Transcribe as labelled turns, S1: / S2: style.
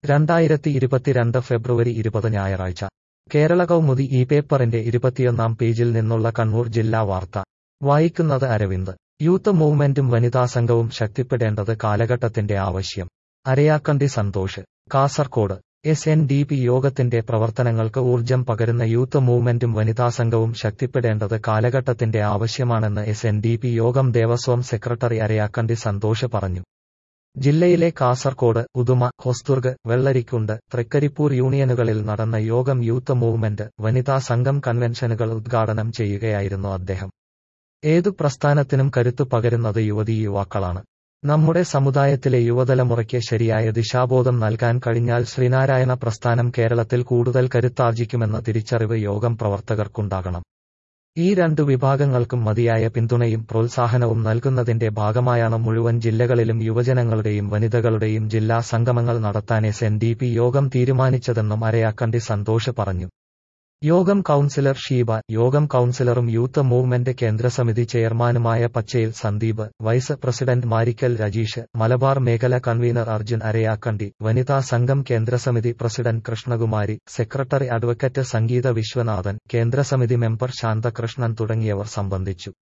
S1: രണ്ടായിരത്തി ഇരുപത്തിരണ്ട് ഫെബ്രുവരി ഇരുപത് ഞായറാഴ്ച കേരള കൗമുദി ഈ പേപ്പറിന്റെ ഇരുപത്തിയൊന്നാം പേജിൽ നിന്നുള്ള കണ്ണൂർ ജില്ലാ വാർത്ത വായിക്കുന്നത് അരവിന്ദ് യൂത്ത് മൂവ്മെന്റും വനിതാ സംഘവും ശക്തിപ്പെടേണ്ടത് കാലഘട്ടത്തിന്റെ ആവശ്യം Arayakkandi Santhosh Kasaragod S N D P യോഗത്തിന്റെ പ്രവർത്തനങ്ങൾക്ക് ഊർജം പകരുന്ന യൂത്ത് മൂവ്മെന്റും വനിതാ സംഘവും ശക്തിപ്പെടേണ്ടത് കാലഘട്ടത്തിന്റെ ആവശ്യമാണെന്ന് എസ് എൻ ഡി പി യോഗം ദേവസ്വം സെക്രട്ടറി അരയാക്കണ്ടി സന്തോഷ് പറഞ്ഞു ജില്ലയിലെ കാസർകോട് ഉദുമ ഹൊസ്ദുർഗ് വെള്ളരിക്കുണ്ട് തൃക്കരിപ്പൂർ യൂണിയനുകളിൽ നടന്ന യോഗം യൂത്ത് മൂവ്മെന്റ് വനിതാ സംഘം കൺവെൻഷനുകൾ ഉദ്ഘാടനം ചെയ്യുകയായിരുന്നു അദ്ദേഹം ഏതു പ്രസ്ഥാനത്തിനും കരുത്തു പകരുന്നത് യുവതീ യുവാക്കളാണ് നമ്മുടെ സമുദായത്തിലെ യുവതലമുറയ്ക്ക് ശരിയായ ദിശാബോധം നൽകാൻ കഴിഞ്ഞാൽ ശ്രീനാരായണ പ്രസ്ഥാനം കേരളത്തിൽ കൂടുതൽ കരുത്താർജിക്കുമെന്ന തിരിച്ചറിവ് യോഗം പ്രവർത്തകർക്കുണ്ടാകണം ഈ രണ്ടു വിഭാഗങ്ങൾക്കും മതിയായ പിന്തുണയും പ്രോത്സാഹനവും നൽകുന്നതിന്റെ ഭാഗമായാണ് മുഴുവൻ ജില്ലകളിലും യുവജനങ്ങളുടെയും വനിതകളുടെയും ജില്ലാ സംഗമങ്ങൾ നടത്താൻ എസ് എൻ ഡി പി യോഗം തീരുമാനിച്ചതെന്നും അരയാക്കണ്ടി സന്തോഷ് പറഞ്ഞു യോഗം കൌൺസിലർ ഷീബ യോഗം കൌൺസിലറും യൂത്ത് മൂവ്മെന്റ് കേന്ദ്രസമിതി ചെയർമാനുമായ പച്ചയിൽ സന്ദീപ് വൈസ് പ്രസിഡന്റ് മാരിക്കൽ രജീഷ് മലബാർ മേഖല കൺവീനർ അർജുൻ അരയാക്കണ്ടി വനിതാ സംഘം കേന്ദ്രസമിതി president Krishnakumari secretary advocate Sangeetha Viswanathan കേന്ദ്രസമിതി മെമ്പർ ശാന്തകൃഷ്ണൻ തുടങ്ങിയവർ സംബന്ധിച്ചു